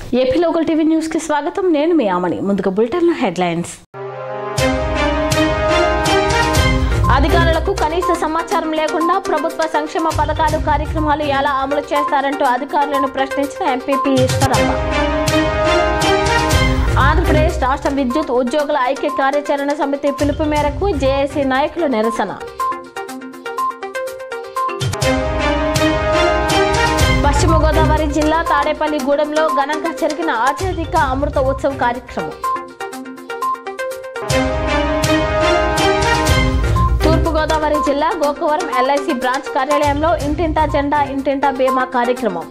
AP local TV news కి స్వాగతం నేను మీ ఆమని ముందుగా బులెటిన్ హెడ్లైన్స్ అధికారులకు కనీస సమాచారం లేకుండా ప్రభుత్వ సంక్షేమ పథకాలు కార్యక్రమాలు ఎలా అమలు చేస్తారంటూ అధికారులను ప్రశ్నించిన ఎంపీపీ ఈశ్వరమ్మ ఆంధ్రప్రదేశ్ రాష్ట్ర విద్యుత్ ఉద్యోగుల ఐక్య కార్యాచరణ సమితి పిలుపు మేరకు జేఏసీ నాయకులు నిరసన పశ్చిమ గోదావరి జిల్లా తాడేపల్లిగూడెంలో ఘనంగా జరిగిన ఆజాదీక అమృత ఉత్సవ్ కార్యక్రమం తూర్పుగోదావరి జిల్లా గోకవరం ఎల్ఐసి బ్రాంచ్ కార్యాలయంలో ఇంటింటా జెండా ఇంటింటా బీమా కార్యక్రమం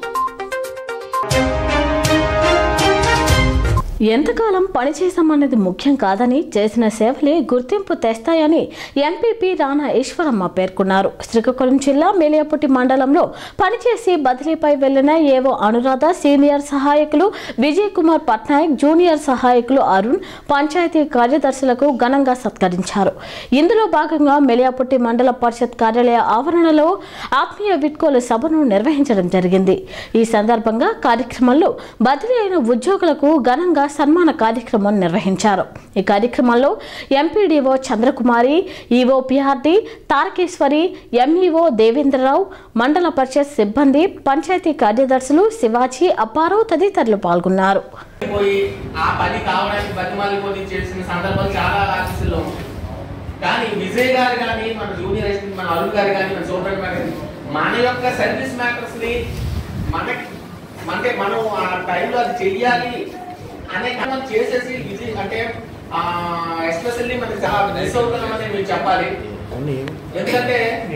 ఎంతకాలం పనిచేశామన్నది ముఖ్యం కాదని చేసిన సేవలే గుర్తింపు తెస్తాయని ఎంపీపీ రాణా ఈశ్వరమ్మ పేర్కొన్నారు శ్రీకాకుళం జిల్లా మేలియపుట్టి మండలంలో పనిచేసి బదిలీపై వెళ్లిన ఏవో అనురాధ సీనియర్ సహాయకులు విజయ్ కుమార్ పట్నాయక్ జూనియర్ సహాయకులు అరుణ్ పంచాయతీ కార్యదర్శులకు ఘనంగా సత్కరించారు ఇందులో భాగంగా మెలియాపుట్టి మండల పరిషత్ కార్యాలయ ఆవరణలో ఆత్మీయ విట్కోలు సభను నిర్వహించడం జరిగింది ఈ సందర్భంగా కార్యక్రమంలో బదిలీ అయిన ఉద్యోగులకు ఘనంగా సన్మాన కార్యక్రమం నిర్వహించారు ఈ కార్యక్రమంలో MPDO Chandrakumari EO PRD Tarakeswari MEO Devendrarao మండల పరిషత్ సిబ్బంది పంచాయతీ కార్యదర్శులు శివాజీ అప్పారావు తదితరులు పాల్గొన్నారు పోయి ఆ పని కావడానికి బతిమాలిపోయి చేసిన సందర్భాలు చాలా ఆఫీసుల్లో ఉన్నాయి. కానీ విజయ్ గారు కానీ మన జూనియర్ అసిస్టెంట్ మన అరుణ్ గారు కానీ మన సూపర్ గారు కానీ మన యొక్క సర్వీస్ మ్యాటర్స్ ని మనకి అంటే మనం ఆ టైంలో అది చెయ్యాలి అనే మనం చేసేసి విజయ్ అంటే ఎస్పెషల్లీ మనకి చాలా మిస్ అవుతున్నామని మీరు చెప్పాలి ఎందుకంటే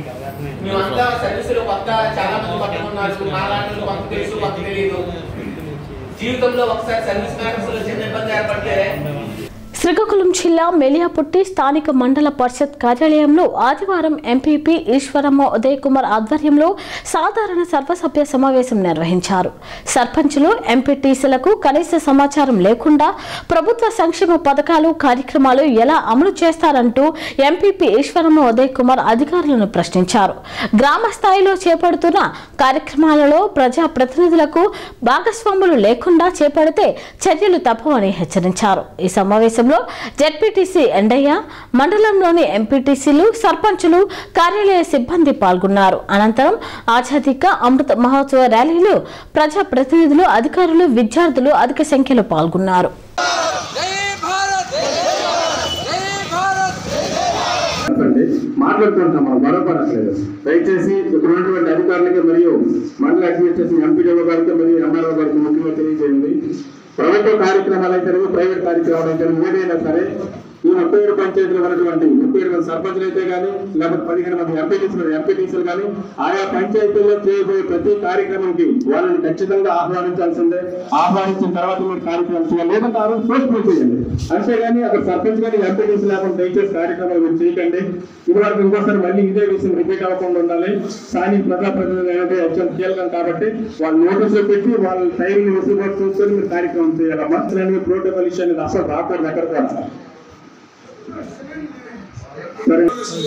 మేమంతా సర్వీసులో కొత్త చాలా మంది కొత్తగా ఉన్నారు మా లాంటి కొంత తెలుసు కొంత తెలియదు జీవితంలో ఒకసారి సర్వీస్ మ్యాటర్స్ లో చిన్న ఇబ్బంది ఏర్పడితే శ్రీకాకుళం జిల్లా మెలియాపుట్టి స్థానిక మండల పరిషత్ కార్యాలయంలో ఆదివారం ఎంపీపీ ఈశ్వరమ్మ ఉదయ్ కుమార్ ఆధ్వర్యంలో సాధారణ సర్వసభ్య సమావేశం నిర్వహించారు సర్పంచులు ఎంపీటీసీలకు కనీస సమాచారం లేకుండా ప్రభుత్వ సంక్షేమ పథకాలు కార్యక్రమాలు ఎలా అమలు చేస్తారంటూ ఎంపీపీ ఈశ్వరమ్మ ఉదయ్ కుమార్ అధికారులను ప్రశ్నించారు గ్రామ స్థాయిలో చేపడుతున్న కార్యక్రమాలలో ప్రజా ప్రతినిధులకు భాగస్వాములు లేకుండా చేపడితే చర్యలు తప్పవని హెచ్చరించారు ఈ సమావేశంలో జెడ్పీటీసీ ఎండయ్య మండలంలోని ఎంపీటీసీలు సర్పంచులు కార్యాలయ సిబ్బంది పాల్గొన్నారు అనంతరం ఆజాదీక అమృత మహోత్సవ ర్యాలీలో ప్రజా ప్రతినిధులు అధికారులు విద్యార్థులు అధిక సంఖ్యలో పాల్గొన్నారు జై భారత్ జై భారత్ చెప్పండి మాట్లాడుతుంటాం మనం గొడవపడట్లేదు దయచేసి ఇక్కడ ఉన్నటువంటి అధికారులకి మరియు మండల అడ్మినిస్ట్రేషన్ ఎంపీడీఓ గారికి మరియు ఎంఆర్ఓ గారికి ముఖ్యంగా తెలియజేయండి ప్రభుత్వ కార్యక్రమాలు అయితే ప్రైవేట్ కార్యక్రమాలు అయితే ఏదైనా సరే ఈ ముప్పై ఏడు పంచాయతీలు ఉన్నటువంటి ముప్పై ఏడు మంది సర్పంచులు అయితే కానీ లేకపోతే పదిహేను మంది ఎంపీటీసీలు ఎంపీటీసీలు కానీ ఆయా పంచాయతీల్లో చేయబోయే ప్రతి కార్యక్రమంకి వాళ్ళని ఖచ్చితంగా ఆహ్వానించాల్సిందే ఆహ్వానించిన తర్వాత మీరు కార్యక్రమం చేయాలి లేదంటే ఆ రోజు పోస్ట్ పోన్ చేయండి అంతేగాని అక్కడ సర్పంచ్ కానీ ఎంపీటీసీ లేకుండా దయచేసి కార్యక్రమాలు మీరు చేయకండి ఇదివరకు ఇంకోసారి మళ్ళీ ఇదే విషయం రిపీట్ అవ్వకుండా ఉండాలి స్థానిక ప్రజాప్రతినిధులు అనేది అత్యంత కీలకం కాబట్టి వాళ్ళు నోటీసులు పెట్టి వాళ్ళ టైం వెసులుబాటు చూసుకొని మీరు కార్యక్రమం చేయాలమ్మా అసలు ప్రోటోకాల్ ఇష్యూ అనేది అసలు రాకూడదు ఎక్కడ కూడా సరే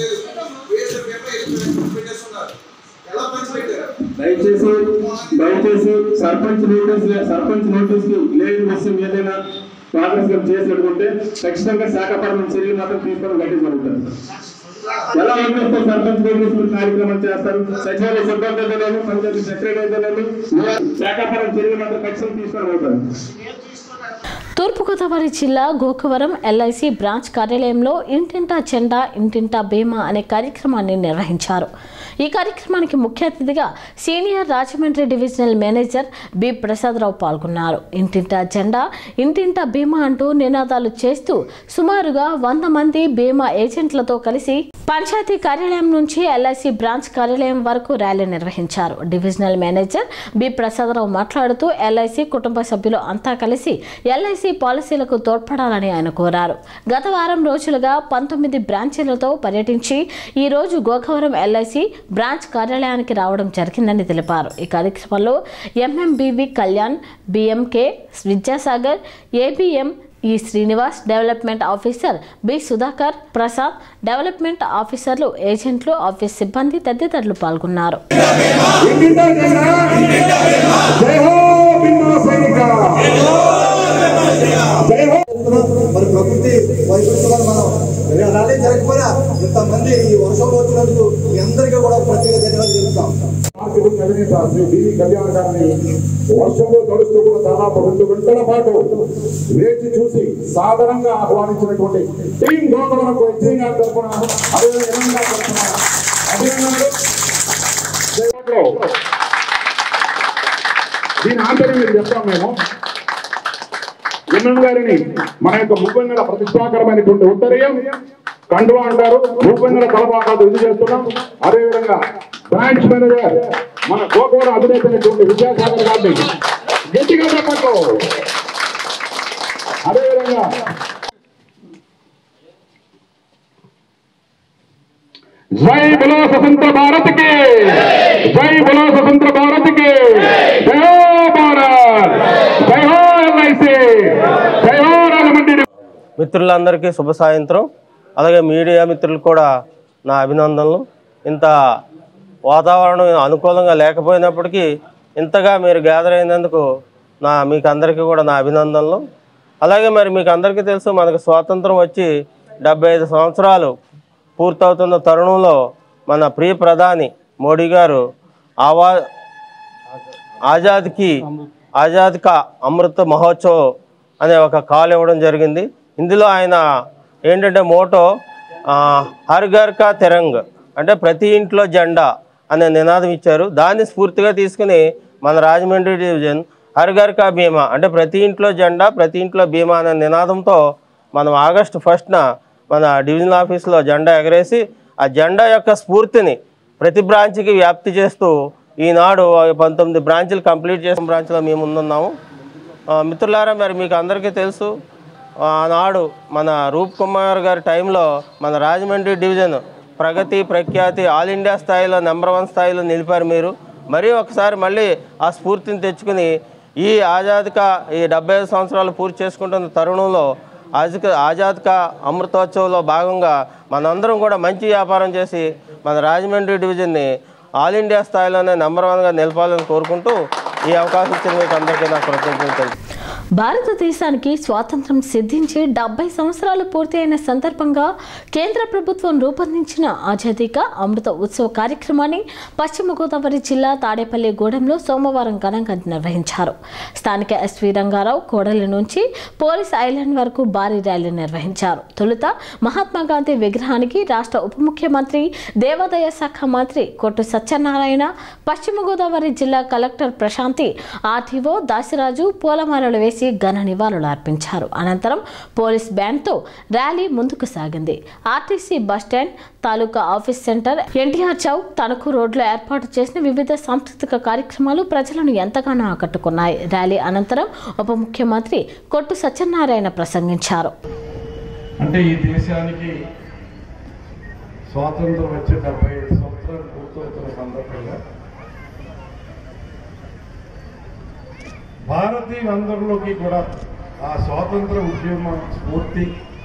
ఎలా పంచిపెట్టారు దయచేసి దయచేసి సర్పంచ్ నోటీస్ సర్పంచ్ నోటీస్ కి లేని విషయం ఏదైనా ప్రోగ్రెస్ గా చేసినట్టుకుంటే ఖచ్చితంగా శాఖపరమైన చర్యలు మాత్రం తీసుకోవడం గట్టి జరుగుతుంది ఎలా వదిలేస్తే సర్పంచ్ నోటీస్ మీరు కార్యక్రమం చేస్తారు సచివాలయ సిబ్బంది అయితేనేమి పంచాయతీ సెక్రటరీ అయితేనేమి శాఖపరమైన చర్యలు మాత్రం ఖచ్చితంగా తీసుకోవడం అవుతుంది తూర్పుగోదావరి జిల్లా గోకవరం ఎల్ఐసి బ్రాంచ్ కార్యాలయంలో ఇంటింటా జెండా ఇంటింటా బీమా అనే కార్యక్రమాన్ని నిర్వహించారు ఈ కార్యక్రమానికి ముఖ్య అతిథిగా senior Rajahmundry divisional manager B Prasadarao పాల్గొన్నారు ఇంటింటా జెండా ఇంటింటా బీమా అంటూ నినాదాలు చేస్తూ సుమారుగా వంద మంది బీమా ఏజెంట్లతో కలిసి పంచాయతీ కార్యాలయం నుంచి ఎల్ఐసి బ్రాంచ్ కార్యాలయం వరకు ర్యాలీ నిర్వహించారు డివిజనల్ మేనేజర్ బి ప్రసాదరావు మాట్లాడుతూ ఎల్ఐసి కుటుంబ సభ్యులు అంతా కలిసి ఎల్ఐసి పాలసీలకు తోడ్పడాలని ఆయన కోరారు గత వారం రోజులుగా పంతొమ్మిది బ్రాంచీలతో పర్యటించి ఈ రోజు గోకవరం ఎల్ఐసి బ్రాంచ్ కార్యాలయానికి రావడం జరిగిందని తెలిపారు ఈ కార్యక్రమంలో MMBV Kalyan BMK Vidyasagar ABM E Srinivas development officer B Sudhakar Prasad development ఆఫీసర్లు ఏజెంట్లు ఆఫీస్ సిబ్బంది తదితరులు పాల్గొన్నారు ఇంటింటా జెండా జై హో బిమ్మా సైనిక అభిమానిగా జై హో మరి ప్రకృతి వైపరీత్యాలు మనం ర్యాలీ జరగకపోయినా ఇంతమంది ఈ వర్షంలో వచ్చినందుకు మీ అందరికీ కూడా ప్రత్యేక ధన్యవాదాలు తెలుపుతాం మార్కెట్ అధినేత శ్రీ డివి కళ్యాణ్ గారిని వర్షంలో తడుస్తూ కూడా దాదాపు రెండు గంటల పాటు వేచి చూసి సాధారణంగా ఆహ్వానించినటువంటి టీం గోకవరకు ఎస్ఐ గారి తరఫున అదేవిధంగా ఎన్ఎం గారి తరఫున అభినందనలు జైవాడలో దీని ఆంతర్యం మీరు చెప్తాం మేము ఎన్ఎం గారిని మన యొక్క ముప్పన్నెల ప్రతిష్టాకరమైనటువంటి ఉత్తరీయం కండువా అంటారు ముప్పన్నెల తలపాకాలు ఇది చేస్తున్నాం అదేవిధంగా బ్రాంచ్ మేనేజర్ మన గోకవరం అధినేత అయినటువంటి విద్యాసాగర్ గారిని గట్టిగా చెప్పట్లు అదేవిధంగా జై బలో స్వతంత్ర భారత్ కి జై బలో స్వతంత్ర భారత్ కి జై హో భారత్ జై హో ఎల్ఐసి జై హో రాజమండ్రి మిత్రులందరికీ శుభ సాయంత్రం అలాగే మీడియా మిత్రులు కూడా నా అభినందనలు ఇంత వాతావరణం అనుకూలంగా లేకపోయినప్పటికీ ఇంతగా మీరు గ్యాదర్ అయినందుకు నా మీకు అందరికీ కూడా నా అభినందనలు అలాగే మరి మీకు అందరికీ తెలుసు మనకు స్వాతంత్రం వచ్చి డెబ్బై ఐదు సంవత్సరాలు పూర్తవుతున్న తరుణంలో మన ప్రియ ప్రధాని మోడీ గారు ఆవా ఆజాద్కి ఆజాద్ కా అమృత మహోత్సవ్ అనే ఒక కాల్ ఇవ్వడం జరిగింది ఇందులో ఆయన ఏంటంటే మోటో ఆ, హర్ ఘర్ కా తిరంగ్ అంటే ప్రతి ఇంట్లో జెండా అనే నినాదం ఇచ్చారు దాన్ని స్ఫూర్తిగా తీసుకుని మన రాజమండ్రి డివిజన్ హర్ ఘర్ కా బీమా అంటే ప్రతి ఇంట్లో జెండా ప్రతి ఇంట్లో బీమా అనే నినాదంతో మనం ఆగస్టు ఫస్ట్న మన డివిజన్ ఆఫీస్లో జెండా ఎగరేసి ఆ జెండా యొక్క స్ఫూర్తిని ప్రతి బ్రాంచ్కి వ్యాప్తి చేస్తూ ఈనాడు పంతొమ్మిది బ్రాంచ్లు కంప్లీట్ చేసిన బ్రాంచ్లో మేము ముందున్నాము ఆ, మిత్రులారా మరి మీకు అందరికీ తెలుసు ఆనాడు మన రూప్ కుమార్ గారి టైంలో మన రాజమండ్రి డివిజన్ ప్రగతి ప్రఖ్యాతి ఆల్ ఇండియా స్థాయిలో నెంబర్ వన్ స్థాయిలో నిలిపారు మీరు మరీ ఒకసారి మళ్ళీ ఆ స్ఫూర్తిని తెచ్చుకుని ఈ ఆజాద్ కా ఈ డెబ్బై ఐదు సంవత్సరాలు పూర్తి చేసుకుంటున్న తరుణంలో ఆజాద్ ఆజాద్ కా అమృతోత్సవ్లో భాగంగా మనందరం కూడా మంచి వ్యాపారం చేసి మన రాజమండ్రి డివిజన్ని ఆల్ ఇండియా స్థాయిలోనే నెంబర్ వన్గా నిలపాలని కోరుకుంటూ ఈ అవకాశం ఇచ్చిన మీకు అందరికీ నా కృతజ్ఞతలు తెలుపు భారతదేశానికి స్వాతంత్రం సిద్ధించి డెబ్బై సంవత్సరాలు పూర్తి అయిన సందర్భంగా కేంద్ర ప్రభుత్వం రూపొందించిన ఆజాదీక అమృత ఉత్సవ కార్యక్రమాన్ని పశ్చిమ గోదావరి జిల్లా తాడేపల్లి గూడెంలో సోమవారం ఘనంగా నిర్వహించారు స్థానిక ఎస్వి రంగారావు కోడలి నుంచి పోలీస్ ఐలాండ్ వరకు భారీ ర్యాలీ నిర్వహించారు తొలుత మహాత్మా గాంధీ విగ్రహానికి రాష్ట్ర ఉప ముఖ్యమంత్రి దేవాదాయ శాఖ మంత్రి కొట్టు సత్యనారాయణ పశ్చిమ గోదావరి జిల్లా కలెక్టర్ ప్రశాంతి ఆర్టీఓ దాసిరాజు పూలమాలలు వేసి ఘన నివాళులు అర్పించారు అనంతరం పోలీస్ బ్యాండ్తో ర్యాలీ ముందుకు సాగింది RTC bus stand taluka office centre NTR Chowk Tanuku రోడ్లో ఏర్పాటు చేసిన వివిధ సాంస్కృతిక కార్యక్రమాలు ప్రజలను ఎంతగానో ఆకట్టుకున్నాయి ర్యాలీ అనంతరం ఉప ముఖ్యమంత్రి కొట్టు సత్యనారాయణ ప్రసంగించారు అంటే ఈ దేశానికి స్వాతంత్రం వచ్చే డెబ్బై ఐదు సంవత్సరాలు పూర్తవుతున్న సందర్భంగా భారతీయులందరిలోకి కూడా ఆ స్వాతంత్ర ఉద్యమ స్ఫూర్తి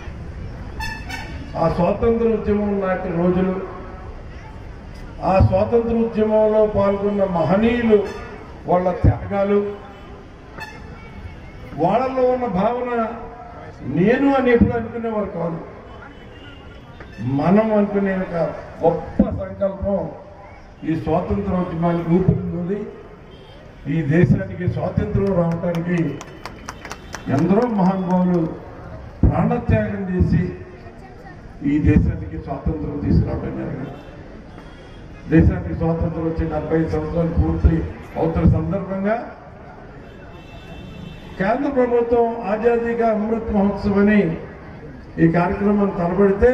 ఆ స్వాతంత్ర ఉద్యమం నాటి రోజులు ఆ స్వాతంత్ర ఉద్యమంలో పాల్గొన్న మహనీయులు వాళ్ళ త్యాగాలు వాళ్ళలో ఉన్న భావన నేను అని ఎప్పుడు అనుకునేవారు కాదు మనం అనుకునే ఒక గొప్ప సంకల్పం ఈ స్వాతంత్ర ఉద్యమానికి ఊపిరింది ఈ దేశానికి స్వాతంత్రం రావడానికి ఎందరో మహానుభావులు ప్రాణత్యాగం చేసి ఈ దేశానికి స్వాతంత్రం తీసుకురావడం జరిగింది దేశానికి స్వాతంత్రం వచ్చి డెబ్బై సంవత్సరాలు పూర్తి అవుతున్న సందర్భంగా కేంద్ర ప్రభుత్వం ఆజాదీగా అమృత్ మహోత్సవ్ అని ఈ కార్యక్రమం తలబడితే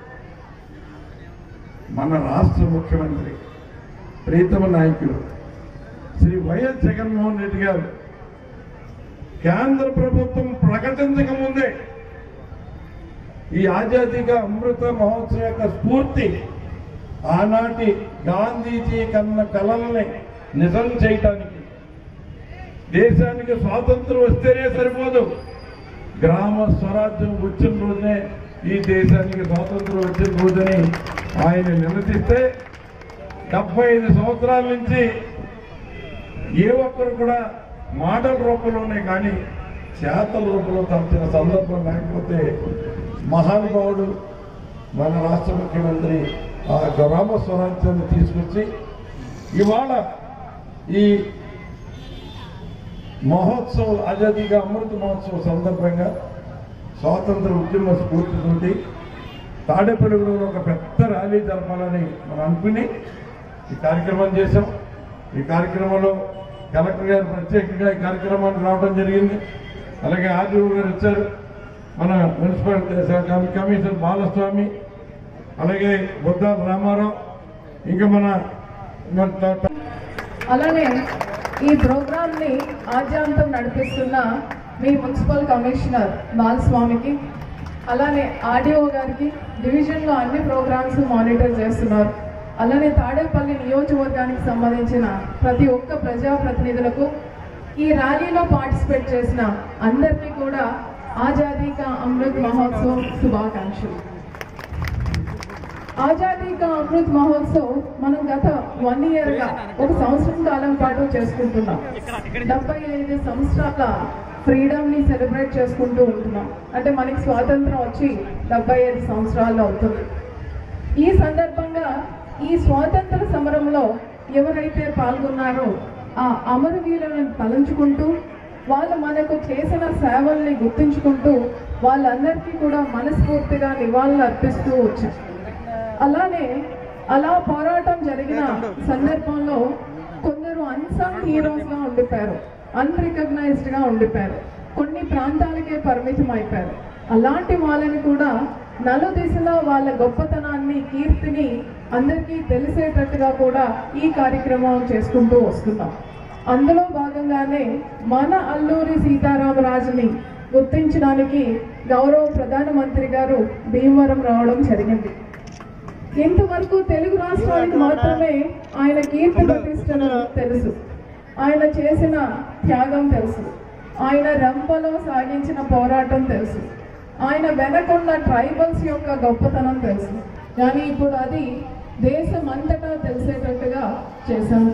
మన రాష్ట్ర ముఖ్యమంత్రి ప్రీతమ నాయకులు శ్రీ వైఎస్ జగన్మోహన్ రెడ్డి గారు కేంద్ర ప్రభుత్వం ప్రకటించక ముందే ఈ ఆజాదీగా అమృత మహోత్సవం యొక్క స్ఫూర్తి ఆనాటి గాంధీజీ కన్న కలల్ని నిజం చేయటానికి దేశానికి స్వాతంత్రం వస్తేనే సరిపోదు గ్రామ స్వరాజ్యం వచ్చిన రోజునే ఈ దేశానికి స్వాతంత్రం వచ్చిన రోజుని ఆయన నిలదీస్తే డెబ్బై ఐదు సంవత్సరాల నుంచి ఏ ఒక్కరు కూడా మాటల రూపంలోనే కానీ చేతల రూపంలో తలచిన సందర్భం లేకపోతే మహానుభావుడు మన రాష్ట్ర ముఖ్యమంత్రి ఆ గ్రామ స్వరాజ్యాన్ని తీసుకొచ్చి ఇవాళ ఈ మహోత్సవ్ ఆజాదీగా అమృత మహోత్సవ్ సందర్భంగా స్వాతంత్ర ఉద్యమ స్ఫూర్తితోటి తాడేపల్లిగూడలో ఒక పెద్ద ర్యాలీ జరపాలని మనం అనుకుని ఈ కార్యక్రమం చేశాం ఈ కార్యక్రమంలో కలెక్టర్ గారు ప్రత్యేకంగా ఈ కార్యక్రమానికి రావడం జరిగింది అలాగే ఆర్డీఓ గారు వచ్చారు మన మున్సిపల్ కమి- కమిషనర్ బాలస్వామి అలాగే బుద్ధాల రామారావు ఇంకా మన మన ట- అలానే ఈ ప్రోగ్రామ్ ని ఆద్యాంతం నడిపిస్తున్న మీ మున్సిపల్ కమిషనర్ బాలస్వామికి అలానే ఆర్డీఓ గారికి డివిజన్లో అన్ని ప్రోగ్రామ్స్ మానిటర్ చేస్తున్నారు అలానే తాడేపల్లి నియోజకవర్గానికి సంబంధించిన ప్రతి ఒక్క ప్రజాప్రతినిధులకు ఈ ర్యాలీలో పార్టిసిపేట్ చేసిన అందరికీ కూడా ఆజాదీ కా అమృత్ మహోత్సవ్ శుభాకాంక్షలు ఆజాదీ కా అమృత్ మహోత్సవ్ మనం గత వన్ ఇయర్ గా ఒక సంవత్సరం కాలం పాటు చేసుకుంటున్నాం డెబ్బై ఐదు సంవత్సరాల ఫ్రీడమ్ ని సెలబ్రేట్ చేసుకుంటూ ఉంటున్నాం అంటే మనకి స్వాతంత్రం వచ్చి డెబ్బై ఐదు సంవత్సరాలు అవుతుంది ఈ సందర్భంగా ఈ స్వాతంత్ర సమరంలో ఎవరైతే పాల్గొన్నారో ఆ అమరవీరులను తలంచుకుంటూ వాళ్ళు మనకు చేసిన సేవల్ని గుర్తుంచుకుంటూ వాళ్ళందరికీ కూడా మనస్ఫూర్తిగా నివాళులు అర్పిస్తూ వచ్చారు అలానే అలా పోరాటం జరిగిన సందర్భంలో కొందరు అన్సంగ్ హీరోస్ గా ఉండిపోయారు అన్రికగ్నైజ్డ్ గా ఉండిపోయారు కొన్ని ప్రాంతాలకే పరిమితం అయిపోయారు అలాంటి వాళ్ళని కూడా నలు దిశలో వాళ్ళ గొప్పతనాన్ని కీర్తిని అందరికీ తెలిసేటట్టుగా కూడా ఈ కార్యక్రమం చేసుకుంటూ వస్తున్నాం అందులో భాగంగానే మన అల్లూరి సీతారామరాజుని గుర్తించడానికి గౌరవ ప్రధానమంత్రి గారు భీమవరం రావడం జరిగింది ఇంతవరకు తెలుగు రాష్ట్రానికి మాత్రమే ఆయన కీర్తి ప్రతిష్టలు తెలుసు ఆయన చేసిన త్యాగం తెలుసు ఆయన రంపలో సాగించిన పోరాటం తెలుసు ఆయన వెనకున్న ట్రైబల్స్ యొక్క గొప్పతనం తెలుసు కానీ ఇప్పుడు అది దేశం అంతటా తెలిసేటట్టుగా చేశాము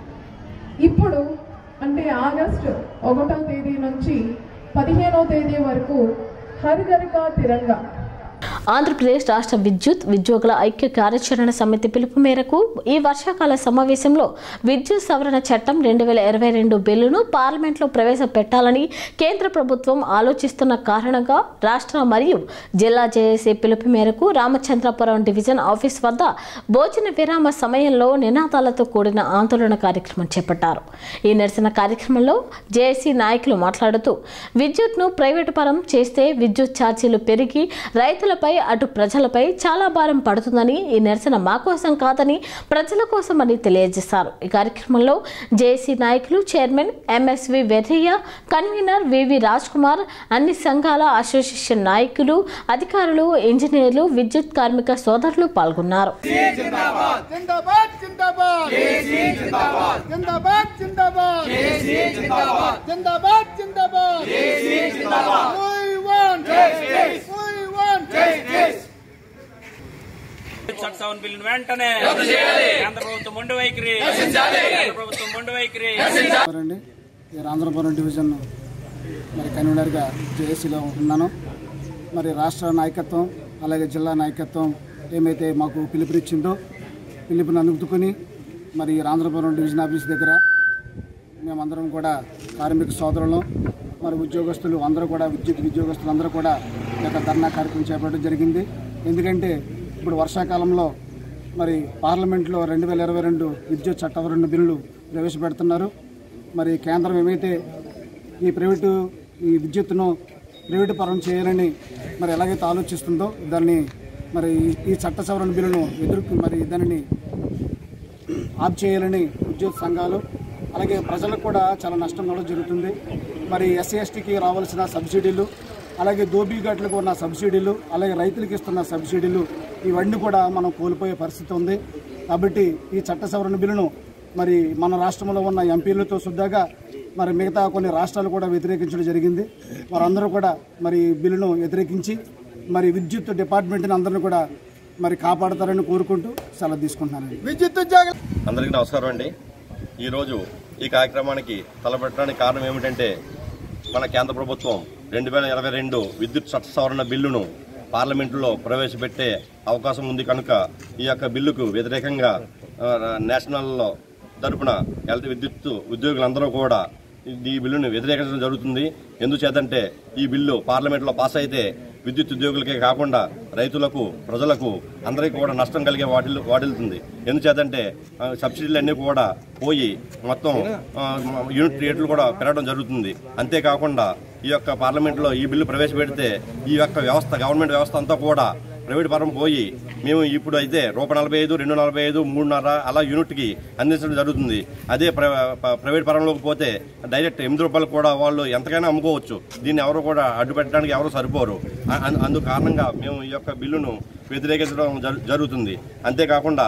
ఇప్పుడు అంటే ఆగస్టు ఒకటో తేదీ నుంచి పదిహేనో తేదీ వరకు హర్ ఘర్ కా తిరంగా ఆంధ్రప్రదేశ్ రాష్ట్ర విద్యుత్ ఉద్యోగుల ఐక్య కార్యాచరణ సమితి పిలుపు మేరకు ఈ వర్షాకాల సమావేశంలో విద్యుత్ సవరణ చట్టం రెండు వేల ఇరవై రెండు బిల్లును పార్లమెంట్లో ప్రవేశపెట్టాలని కేంద్ర ప్రభుత్వం ఆలోచిస్తున్న కారణంగా రాష్ట్ర మరియు జిల్లా జేఏసీ పిలుపు మేరకు రామచంద్రపురం డివిజన్ ఆఫీస్ వద్ద భోజన విరామ సమయంలో నినాదాలతో కూడిన ఆందోళన కార్యక్రమం చేపట్టారు ఈ నిరసన కార్యక్రమంలో జేఏసీ నాయకులు మాట్లాడుతూ విద్యుత్ను ప్రైవేటు పరం చేస్తే విద్యుత్ ఛార్జీలు పెరిగి రైతులపై అటు ప్రజలపై చాలా భారం పడుతుందని ఈ నిరసన మా కోసం కాదని ప్రజల కోసమని తెలియజేశారు ఈ కార్యక్రమంలో జేఏసీ నాయకులు chairman MSV Verraiah convener VV Raj Kumar అన్ని సంఘాల అసోసియేషన్ నాయకులు అధికారులు ఇంజనీర్లు విద్యుత్ కార్మిక సోదరులు పాల్గొన్నారు జిందాబాద్ జిందాబాద్ జిందాబాద్ జిందాబాద్ జిందాబాద్ జిందాబాద్ జిందాబాద్ జిందాబాద్ we want justice we want justice చట్ట సవరణ బిల్లును వెంటనే కేంద్ర ప్రభుత్వం మొండి వైఖరి కేంద్ర ప్రభుత్వం మొండి వైఖరి అండి ఈ రాంధ్రపురం డివిజన్ మరి కన్వీనర్గా జేఏసీలో ఉన్నాను మరి రాష్ట్ర నాయకత్వం అలాగే జిల్లా నాయకత్వం ఏమైతే మాకు పిలుపునిచ్చిందో పిలుపుని అందుకుని మరి ఈ రాంధ్రపురం డివిజన్ ఆఫీస్ దగ్గర మేమందరం కూడా కార్మిక సోదరులు మరి ఉద్యోగస్తులు అందరూ కూడా విద్యుత్ ఉద్యోగస్తులు అందరూ కూడా ఈ యొక్క ధర్నా కార్యక్రమం చేపట్టడం జరిగింది ఎందుకంటే ఇప్పుడు వర్షాకాలంలో మరి పార్లమెంట్లో రెండు వేల ఇరవై రెండు విద్యుత్ చట్టవరణ బిల్లులు ప్రవేశపెడుతున్నారు మరి కేంద్రం ఏమైతే ఈ ప్రైవేటు ఈ విద్యుత్తును ప్రైవేటు పరం చేయాలని మరి ఎలాగైతే ఆలోచిస్తుందో దాన్ని మరి ఈ- ఈ చట్ట సవరణ బిల్లును ఎదుర్కొ మరి దానిని ఆఫ్ చేయాలని ఉద్యోగ సంఘాలు అలాగే ప్రజలకు కూడా చాలా నష్టం కూడా జరుగుతుంది మరి ఎస్సీ ఎస్టీకి రావాల్సిన సబ్సిడీలు అలాగే దోబీఘాట్లకు ఉన్న సబ్సిడీలు అలాగే రైతులకు ఇస్తున్న సబ్సిడీలు ఇవన్నీ కూడా మనం కోల్పోయే పరిస్థితి ఉంది కాబట్టి ఈ చట్ట సవరణ బిల్లును మరి మన రాష్ట్రంలో ఉన్న ఎంపీలతో సుద్దాగా మరి మిగతా కొన్ని రాష్ట్రాలు కూడా వ్యతిరేకించడం జరిగింది వారందరూ కూడా మరి ఈ బిల్లును వ్యతిరేకించి మరి విద్యుత్ డిపార్ట్మెంట్ని అందరిని కూడా మరి కాపాడతారని కోరుకుంటూ సెలవు తీసుకుంటున్నానండి విద్యుత్ ఉద్యోగులు అందరికీ నమస్కారం అండి ఈరోజు ఈ కార్యక్రమానికి తలపెట్టడానికి కారణం ఏమిటంటే మన కేంద్ర ప్రభుత్వం రెండు వేల ఇరవై రెండు విద్యుత్ చట్ట సవరణ బిల్లును పార్లమెంటులో ప్రవేశపెట్టే అవకాశం ఉంది కనుక ఈ యొక్క బిల్లుకు వ్యతిరేకంగా ఆ, నేషనల్లో తరపున ఎలక్ట్రిక్ విద్యుత్ ఉద్యోగులందరూ కూడా ఈ బిల్లును వ్యతిరేకించడం జరుగుతుంది ఎందుచేతంటే ఈ బిల్లు పార్లమెంట్లో పాస్ అయితే విద్యుత్ ఉద్యోగులకే కాకుండా రైతులకు ప్రజలకు అందరికీ కూడా నష్టం కలిగే వాటిల్ వాటిల్తుంది ఎందుచేతంటే ఆ, సబ్సిడీలు అన్నీ కూడా పోయి మొత్తం ఆ, యూనిట్ రేట్లు కూడా పెరగడం జరుగుతుంది అంతేకాకుండా ఈ యొక్క పార్లమెంట్లో ఈ బిల్లు ప్రవేశపెడితే ఈ యొక్క వ్యవస్థ గవర్నమెంట్ వ్యవస్థ అంతా కూడా ప్రైవేట్ పరం పోయి మేము ఇప్పుడు అయితే రూపాయి నలభై ఐదు రెండు నలభై ఐదు మూడున్నర అలా యూనిట్కి అందించడం జరుగుతుంది అదే ప్ర ప- ప్రైవేట్ పరంలోకి పోతే డైరెక్ట్ ఎనిమిది రూపాయలు కూడా వాళ్ళు ఎంతకైనా అమ్ముకోవచ్చు దీన్ని ఎవరు కూడా అడ్డు పెట్టడానికి ఎవరు సరిపోరు అ- అం- అందు కారణంగా మేము ఈ యొక్క బిల్లును వ్యతిరేకించడం జరు- జరుగుతుంది అంతేకాకుండా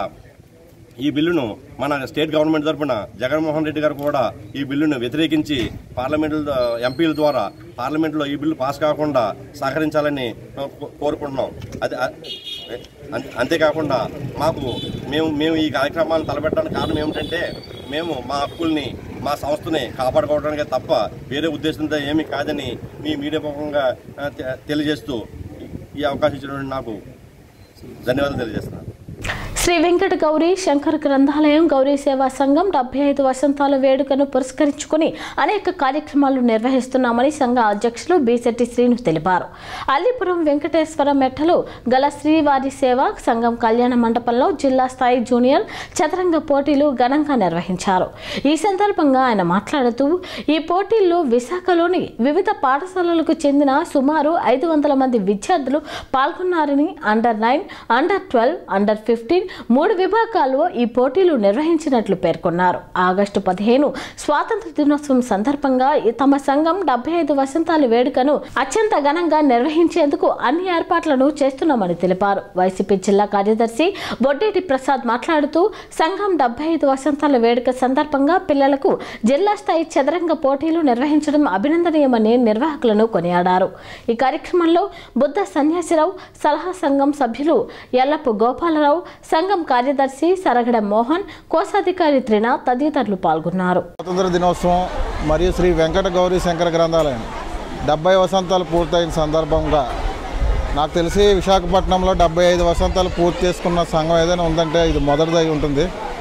ఈ బిల్లును మన స్టేట్ గవర్నమెంట్ తరఫున జగన్మోహన్ రెడ్డి గారు కూడా ఈ బిల్లును వ్యతిరేకించి పార్లమెంట్ ఎంపీల ద్వారా పార్లమెంట్లో ఈ బిల్లు పాస్ కాకుండా సహకరించాలని కో- కోరుకుంటున్నాం అది అ- అంతే- అంతేకాకుండా మాకు మేము మేము ఈ కార్యక్రమాలను తలపెట్టడానికి కారణం ఏమిటంటే మేము మా హక్కుల్ని మా సంస్థని కాపాడుకోవడానికే తప్ప వేరే ఉద్దేశంతో ఏమీ కాదని మీ మీడియా ముఖంగా ఆ, తె- తెలియజేస్తూ ఈ అవకాశం ఇచ్చినటువంటి నాకు ధన్యవాదాలు తెలియజేస్తున్నాను శ్రీ వెంకట గౌరీ శంకర్ గ్రంథాలయం గౌరీ సేవా సంఘం డెబ్బై ఐదు వసంతాల వేడుకను పురస్కరించుకుని అనేక కార్యక్రమాలు నిర్వహిస్తున్నామని సంఘ అధ్యక్షులు బీసెట్టి శ్రీను తెలిపారు అల్లిపురం వెంకటేశ్వర మెట్టలు గల శ్రీవారి సేవ సంఘం కళ్యాణ మండపంలో జిల్లా స్థాయి జూనియర్ చదరంగ పోటీలు ఘనంగా నిర్వహించారు ఈ సందర్భంగా ఆయన మాట్లాడుతూ ఈ పోటీల్లో విశాఖలోని వివిధ పాఠశాలలకు చెందిన సుమారు ఐదు వందల మంది విద్యార్థులు పాల్గొన్నారని under nine under twelve under fifteen మూడు విభాగాల్లో ఈ పోటీలు నిర్వహించినట్లు పేర్కొన్నారు ఆగస్టు పదిహేను స్వాతంత్ర దినోత్సవం సందర్భంగా ఈ తమ సంఘం డెబ్బై ఐదు వసంతాల వేడుకను అత్యంత ఘనంగా నిర్వహించేందుకు అన్ని ఏర్పాట్లను చేస్తున్నామని తెలిపారు వైసీపీ జిల్లా కార్యదర్శి బొడ్డేటి ప్రసాద్ మాట్లాడుతూ సంఘం డెబ్బై ఐదు వసంతాల వేడుక సందర్భంగా పిల్లలకు జిల్లా స్థాయి చదరంగ పోటీలు నిర్వహించడం అభినందనీయమని నిర్వాహకులను కొనియాడారు ఈ కార్యక్రమంలో బుద్ధ సన్యాసిరావు సలహా సంఘం సభ్యులు ఎల్లపు గోపాలరావు సంఘం కార్యదర్శి సరగడ మోహన్ కోశాధికారి త్రినాథ్ తదితరులు పాల్గొన్నారు స్వాతంత్ర దినోత్సవం మరియు శ్రీ వెంకట గౌరీ శంకర గ్రంథాలయం డెబ్బై వసంతాలు పూర్తయిన సందర్భంగా నాకు తెలిసి విశాఖపట్నంలో డెబ్బై ఐదు వసంతాలు పూర్తి చేసుకున్న సంఘం ఏదైనా ఉందంటే ఇది మొదటిదై ఉంటుంది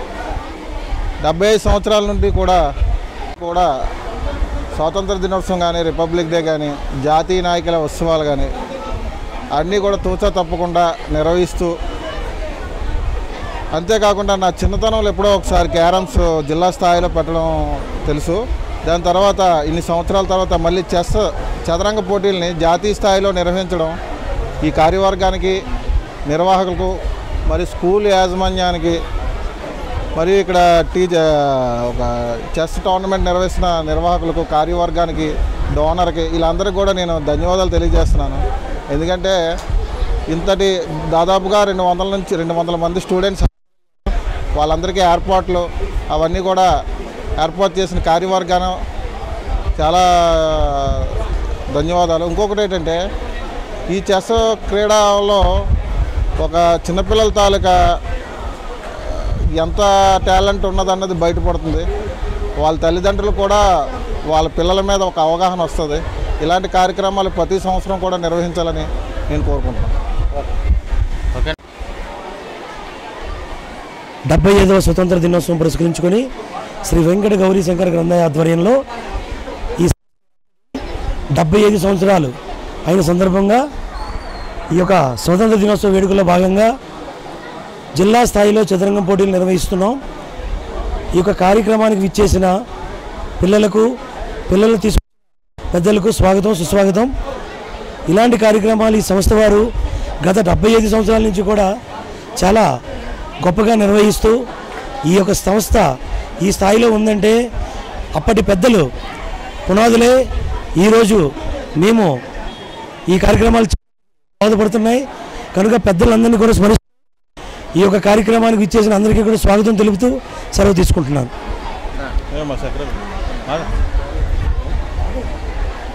డెబ్బై ఐదు సంవత్సరాల నుండి కూడా కూడా స్వాతంత్ర దినోత్సవం కానీ రిపబ్లిక్ డే కానీ జాతీయ నాయకుల ఉత్సవాలు కానీ అన్నీ కూడా తూచా తప్పకుండా నిర్వహిస్తూ అంతేకాకుండా నా చిన్నతనంలో ఎప్పుడో ఒకసారి క్యారమ్స్ జిల్లా స్థాయిలో పెట్టడం తెలుసు దాని తర్వాత ఇన్ని సంవత్సరాల తర్వాత మళ్ళీ చెస్ చదరంగ పోటీల్ని జాతీయ స్థాయిలో నిర్వహించడం ఈ కార్యవర్గానికి నిర్వాహకులకు మరి స్కూల్ యాజమాన్యానికి మరియు ఇక్కడ టీచర్ ఒక చెస్ టోర్నమెంట్ నిర్వహిస్తున్న నిర్వాహకులకు కార్యవర్గానికి డోనర్కి వీళ్ళందరికీ కూడా నేను ధన్యవాదాలు తెలియజేస్తున్నాను ఎందుకంటే ఇంతటి దాదాపుగా రెండు వందల నుంచి రెండు వందల మంది స్టూడెంట్స్ వాళ్ళందరికీ ఏర్పాట్లు అవన్నీ కూడా ఏర్పాటు చేసిన కార్యవర్గానం చాలా ధన్యవాదాలు ఇంకొకటి ఏంటంటే ఈ చెస్ క్రీడలో ఒక చిన్నపిల్లల తాలూకా ఎంత టాలెంట్ ఉన్నదన్నది బయటపడుతుంది వాళ్ళ తల్లిదండ్రులు కూడా వాళ్ళ పిల్లల మీద ఒక అవగాహన వస్తుంది ఇలాంటి కార్యక్రమాలు ప్రతి సంవత్సరం కూడా నిర్వహించాలని నేను కోరుకుంటున్నాను డెబ్బై ఐదవ స్వతంత్ర దినోత్సవం పురస్కరించుకొని శ్రీ వెంకట గౌరీ శంకర గ్రంథాలయ ఆధ్వర్యంలో ఈ డెబ్బై ఐదు సంవత్సరాలు అయిన సందర్భంగా ఈ యొక్క స్వతంత్ర దినోత్సవ వేడుకలో భాగంగా జిల్లా స్థాయిలో చదరంగం పోటీలు నిర్వహిస్తున్నాం ఈ యొక్క కార్యక్రమానికి విచ్చేసిన పిల్లలకు పిల్లలు తీసుకు పెద్దలకు స్వాగతం సుస్వాగతం ఇలాంటి కార్యక్రమాలు ఈ సంస్థ వారు గత డెబ్బై ఐదు సంవత్సరాల నుంచి కూడా చాలా గొప్పగా నిర్వహిస్తూ ఈ యొక్క సంస్థ ఈ స్థాయిలో ఉందంటే అప్పటి పెద్దలు పునాదులే ఈరోజు మేము ఈ కార్యక్రమాలు బాధపడుతున్నాయి కనుక పెద్దలందరినీ కూడా స్మరిస్తూ ఈ యొక్క కార్యక్రమానికి ఇచ్చేసిన అందరికీ కూడా స్వాగతం తెలుపుతూ సెలవు తీసుకుంటున్నాను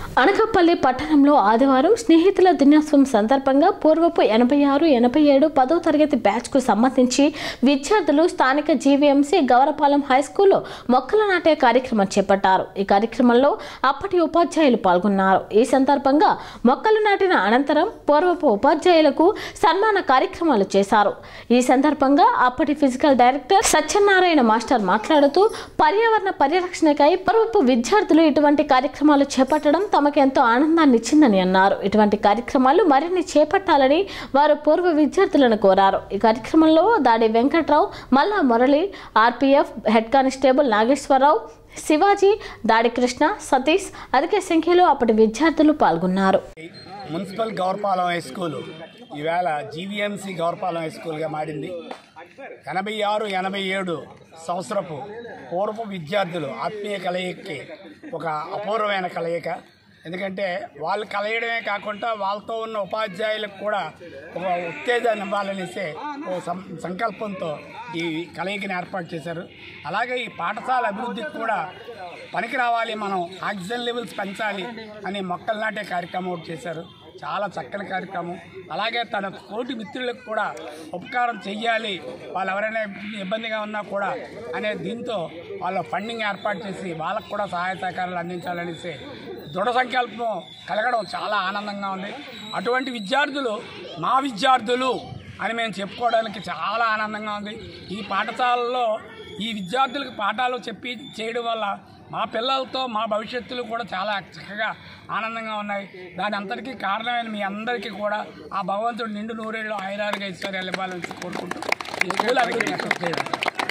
అనకాపల్లి పట్టణంలో ఆదివారం స్నేహితుల దినోత్సవం సందర్భంగా పూర్వపు ఎనభై ఆరు ఎనభై ఏడు పదో తరగతి బ్యాచ్కు సంబంధించి విద్యార్థులు స్థానిక జీవీఎంసీ గౌరపాలెం హై స్కూల్లో మొక్కలు నాటే కార్యక్రమం చేపట్టారు ఈ కార్యక్రమంలో అప్పటి ఉపాధ్యాయులు పాల్గొన్నారు ఈ సందర్భంగా మొక్కలు నాటిన అనంతరం పూర్వపు ఉపాధ్యాయులకు సన్మాన కార్యక్రమాలు చేశారు ఈ సందర్భంగా అప్పటి ఫిజికల్ డైరెక్టర్ సత్యనారాయణ మాస్టర్ మాట్లాడుతూ పర్యావరణ పరిరక్షణకై పూర్వపు విద్యార్థులు ఇటువంటి కార్యక్రమాలు చేపట్టడం తమకెంతో ఆనందాన్ని ఇచ్చిందని అన్నారు ఇటువంటి కార్యక్రమాలు మరిన్ని చేపట్టాలని వారు పూర్వ విద్యార్థులను కోరారు ఈ కార్యక్రమంలో Dadi Venkatrao Malla Murali RPF head constable Nageswararao Sivaji Dadi Krishna Satish అధిక సంఖ్యలో అప్పటి విద్యార్థులు పాల్గొన్నారు మున్సిపల్ గౌరపాలెం హై స్కూల్ ఈవేళ జీవీఎంసీ గౌరపాలెం హై స్కూల్గా మారింది ఎనభై ఆరు ఎనభై ఏడు సంవత్సరపు పూర్వపు విద్యార్థులు ఆత్మీయ కలయికకి ఒక అపూర్వమైన కలయిక ఎందుకంటే వాళ్ళు కలయడమే కాకుండా వాళ్ళతో ఉన్న ఉపాధ్యాయులకు కూడా ఒక ఉత్తేజాన్ని ఇవ్వాలనేసే ఓ సం- సంకల్పంతో ఈ కలయికని ఏర్పాటు చేశారు అలాగే ఈ పాఠశాల అభివృద్ధికి కూడా పనికి రావాలి మనం ఆక్సిజన్ లెవెల్స్ పెంచాలి అనే మొక్కలు నాటే కార్యక్రమం ఒకటి చేశారు చాలా చక్కని కార్యక్రమం అలాగే తన తోటి మిత్రులకు కూడా ఉపకారం చెయ్యాలి వాళ్ళు ఎవరైనా ఇబ్బందిగా ఉన్నా కూడా అనే దీంతో వాళ్ళ ఫండింగ్ ఏర్పాటు చేసి వాళ్ళకు కూడా సహాయ సహకారాలు అందించాలనేసి దృఢ సంకల్పం కలగడం చాలా ఆనందంగా ఉంది అటువంటి విద్యార్థులు మా విద్యార్థులు అని మేము చెప్పుకోవడానికి చాలా ఆనందంగా ఉంది ఈ పాఠశాలలో ఈ విద్యార్థులకు పాఠాలు చెప్పి చేయడం వల్ల మా పిల్లలతో మా భవిష్యత్తులు కూడా చాలా చక్కగా ఆనందంగా ఉన్నాయి దాని అంతటికీ కారణమైన మీ అందరికీ కూడా ఆ భగవంతుడు నిండు నూరేళ్ళు ఐరారుగా ఐశ్వర్యాలు ఇవ్వాలని కోరుకుంటూ ఈ స్కూల్ అభివృద్ధి చేయడం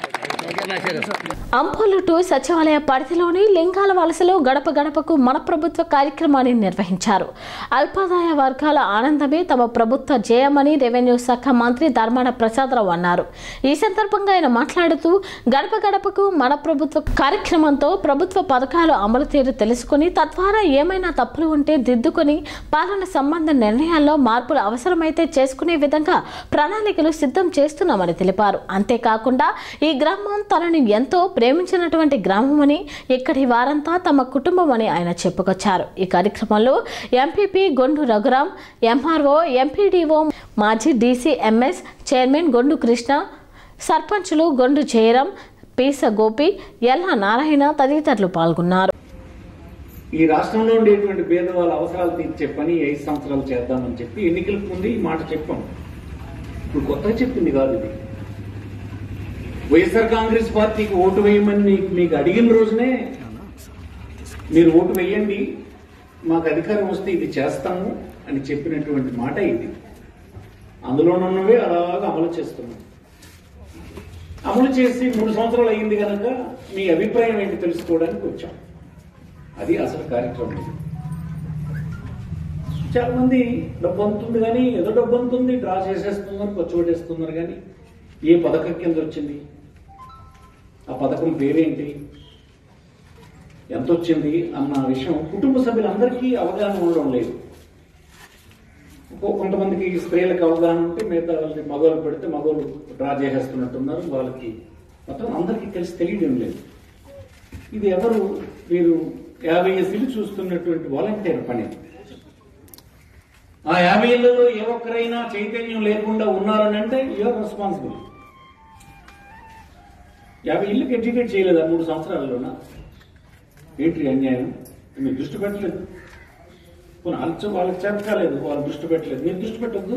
అంపోలు టూ సచివాలయ పరిధిలోని లింగాల వలసలో గడప గడపకు మన ప్రభుత్వ కార్యక్రమాన్ని నిర్వహించారు అల్పాదాయ వర్గాల ఆనందమే తమ ప్రభుత్వ జయమని రెవెన్యూ శాఖ మంత్రి ధర్మాన ప్రసాదరావు అన్నారు ఈ సందర్భంగా ఆయన మాట్లాడుతూ గడప గడపకు మన ప్రభుత్వ కార్యక్రమంతో ప్రభుత్వ పథకాలు అమలు తీరు తెలుసుకుని తద్వారా ఏమైనా తప్పులు ఉంటే దిద్దుకొని పాలన సంబంధ నిర్ణయాల్లో మార్పులు అవసరమైతే చేసుకునే విధంగా ప్రణాళికలు సిద్ధం చేస్తున్నామని తెలిపారు అంతేకాకుండా ఈ గ్రామం తనని ఎంతో ప్రేమించినటువంటి గ్రామమని ఇక్కడి వారంతా తమ కుటుంబం అని ఆయన చెప్పుకొచ్చారు ఈ కార్యక్రమంలో MPP Gondu Raghuram MRO MPDO మాజీ DC MS chairman Gondu Krishna సర్పంచులు గొండు జయరాం పీస గోపి ఎల్లా నారాయణ తదితరులు పాల్గొన్నారు ఈ రాష్ట్రంలో ఉండేటువంటి పేదవాళ్ళ అవసరాలు తీర్చే పని ఐదు సంవత్సరాలు చేద్దామని చెప్పి ఎన్నికలకు ముందు ఈ మాట చెప్పాం ఇప్పుడు కొత్తగా చెప్పింది కాదు ఇది వైఎస్ఆర్ కాంగ్రెస్ పార్టీకి ఓటు వేయమని మీకు మీకు అడిగిన రోజునే మీరు ఓటు వేయండి మాకు అధికారం వస్తే ఇది చేస్తాము అని చెప్పినటువంటి మాట ఇది అందులోనున్నవే అలాగా అమలు చేస్తున్నాం అమలు చేసి మూడు సంవత్సరాలు అయింది కనుక మీ అభిప్రాయం ఏంటి తెలుసుకోవడానికి వచ్చాం అది అసలు కార్యక్రమం ఇది. చాలా మంది డబ్బు అంతుంది కానీ ఏదో డబ్బు అంతుంది డ్రా చేసేస్తున్నారు ఖర్చు పెట్టేస్తున్నారు కానీ ఏ పథకం కింద వచ్చింది ఆ పథకం పేరేంటి ఎంత వచ్చింది అన్న విషయం కుటుంబ సభ్యులందరికీ అవగాహన ఉండడం లేదు ఇంకో కొంతమందికి స్త్రీలకు అవగాహన ఉంటే మిగతా వాళ్ళకి మగవాళ్ళు పెడితే మగవాళ్ళు డ్రా చేసేస్తున్నట్టున్నారు వాళ్ళకి మొత్తం అందరికీ తెలిసి తెలియడం లేదు ఇది ఎవరు మీరు యాభై ఎస్సీలు చూస్తున్నటువంటి వాలంటీర్ పని ఆ యాభై ఏళ్లలో ఏ ఒక్కరైనా చైతన్యం లేకుండా ఉన్నారని అంటే యూఆర్ రెస్పాన్సిబుల్ యాభై ఇళ్ళకి ఎడ్యుకేట్ చేయలేదా మూడు సంవత్సరాల్లోనా ఏంటి అన్యాయం మీరు దృష్టి పెట్టలేదు పోనీ వాళ్ళకి వాళ్ళకి చేతకాలేదు వాళ్ళు దృష్టి పెట్టలేదు మీరు దృష్టి పెట్టద్దు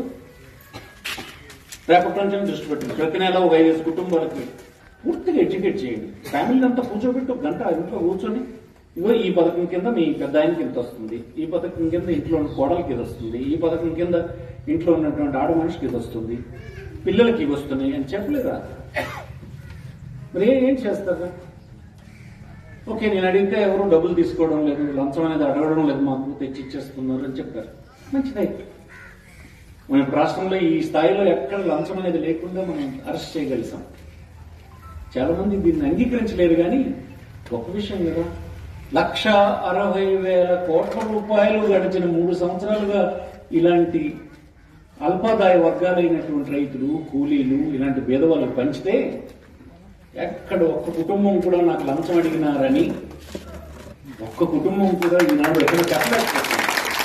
రేపటి నుంచి దృష్టి పెట్టండి ప్రతి నెల ఒక ఐదు కుటుంబాలకి పూర్తిగా ఎడ్యుకేట్ చేయండి ఫ్యామిలీ అంతా కూర్చోబెట్టి ఒక గంట ఇంట్లో కూర్చొని ఇగో ఈ పథకం కింద మీ పెద్ద ఆయనకి ఇంత వస్తుంది ఈ పథకం కింద ఇంట్లో ఉన్న కోడలికి ఇది వస్తుంది ఈ పథకం కింద ఇంట్లో ఉన్నటువంటి ఆడ మనిషికి ఇది వస్తుంది పిల్లలకి ఇవి వస్తున్నాయి అని చెప్పలేదా మరి ఏ- ఏం చేస్తారా ఓకే నేను అడిగితే ఎవరు డబ్బులు తీసుకోవడం లేదు లంచం అనేది అడగడం లేదు మాకు తెచ్చి ఇచ్చేస్తున్నారు అని చెప్పారు మంచిదే మన ఇప్పుడు రాష్ట్రంలో ఈ స్థాయిలో ఎక్కడ లంచం అనేది లేకుండా మనం అరెస్ట్ చేయగలిసాం చాలా మంది దీన్ని అంగీకరించలేరు కానీ గొప్ప విషయం కదా లక్ష అరవై వేల కోట్ల రూపాయలు గడిచిన మూడు సంవత్సరాలుగా ఇలాంటి అల్పాదాయ వర్గాలైనటువంటి రైతులు కూలీలు ఇలాంటి పేదవాళ్ళకి పంచితే ఎక్కడ ఒక్క కుటుంబం కూడా నాకు లంచం అడిగినారని ఒక్క కుటుంబం కూడా ఈనాడు ఎక్కడ చెప్పలేకపోతుంది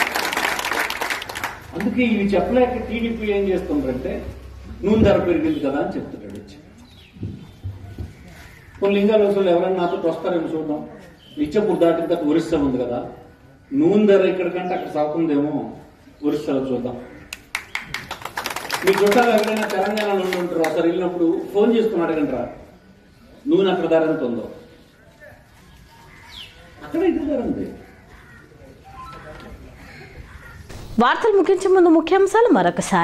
అందుకే ఇవి చెప్పలేక టీడీపీ ఏం చేస్తుందంటే నూనె ధర పెరిగింది కదా అని చెప్తున్నాడు వచ్చి కొన్ని లింగాల రోజులు ఎవరైనా నాతో వస్తారేమో చూద్దాం నిత్యపూర్ దాటిన తర్వాత ఒరిస్సా ఉంది కదా నూనె ధర ఇక్కడికంటే అక్కడ సాగుతుందేమో ఒరిస్సాలో చూద్దాం మీ చుట్టాలు ఎవరైనా తెలంగాణలో ఉండి ఉంటారు అసలు వెళ్ళినప్పుడు ఫోన్ చేసుకుని అడగంటారా నూనె అక్కడ ధర ఎంత ఉందో అక్కడ ఇది ధర ఉంది వార్తలు ముగించే ముందు ముఖ్యాంశాలు మరొకసారి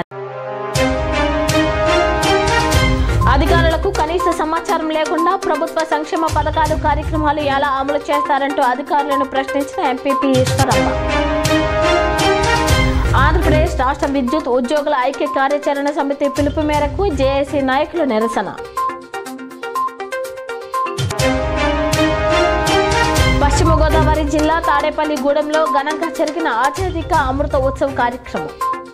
అధికారులకు కనీస సమాచారం లేకుండా ప్రభుత్వ సంక్షేమ పథకాలు కార్యక్రమాలు ఎలా అమలు చేస్తారంటూ అధికారులను ప్రశ్నించిన ఎంపీపీ ఈశ్వరమ్మ ఆంధ్రప్రదేశ్ రాష్ట్ర విద్యుత్ ఉద్యోగుల ఐక్య కార్యాచరణ సమితి పిలుపు మేరకు జేఏసీ నాయకులు నిరసన పశ్చిమ గోదావరి జిల్లా తాడేపల్లి గూడెంలో ఘనంగా జరిగిన ఆచార్యిక అమృత ఉత్సవ్ కార్యక్రమం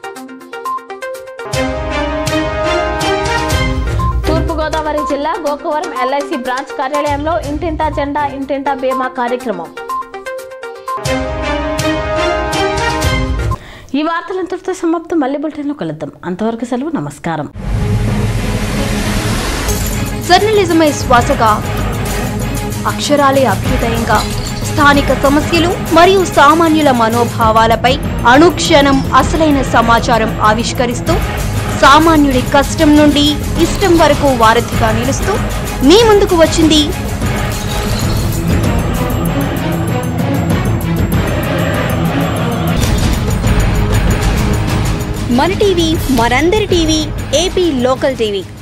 తూర్పుగోదావరి జిల్లా గోకవరం ఎల్ఐసి బ్రాంచ్ కార్యాలయంలో ఇంటింటా జెండా ఇంటింటా బీమా కార్యక్రమం ఈ వార్తలంతటితో సమాప్తం మళ్ళీ బులెటిన్లో కలుద్దాం అంతవరకు సెలవు నమస్కారం జర్నలిజమే శ్వాసగా అక్షరాలే అభ్యుదయంగా స్థానిక సమస్యలు మరియు సామాన్యుల మనోభావాలపై అనుక్షణం అసలైన సమాచారం ఆవిష్కరిస్తూ సామాన్యుడి కష్టం నుండి ఇష్టం వరకు వారధిగా నిలుస్తూ మీ ముందుకు వచ్చింది మన టీవీ మనందరి టీవీ ఏపీ లోకల్ టీవీ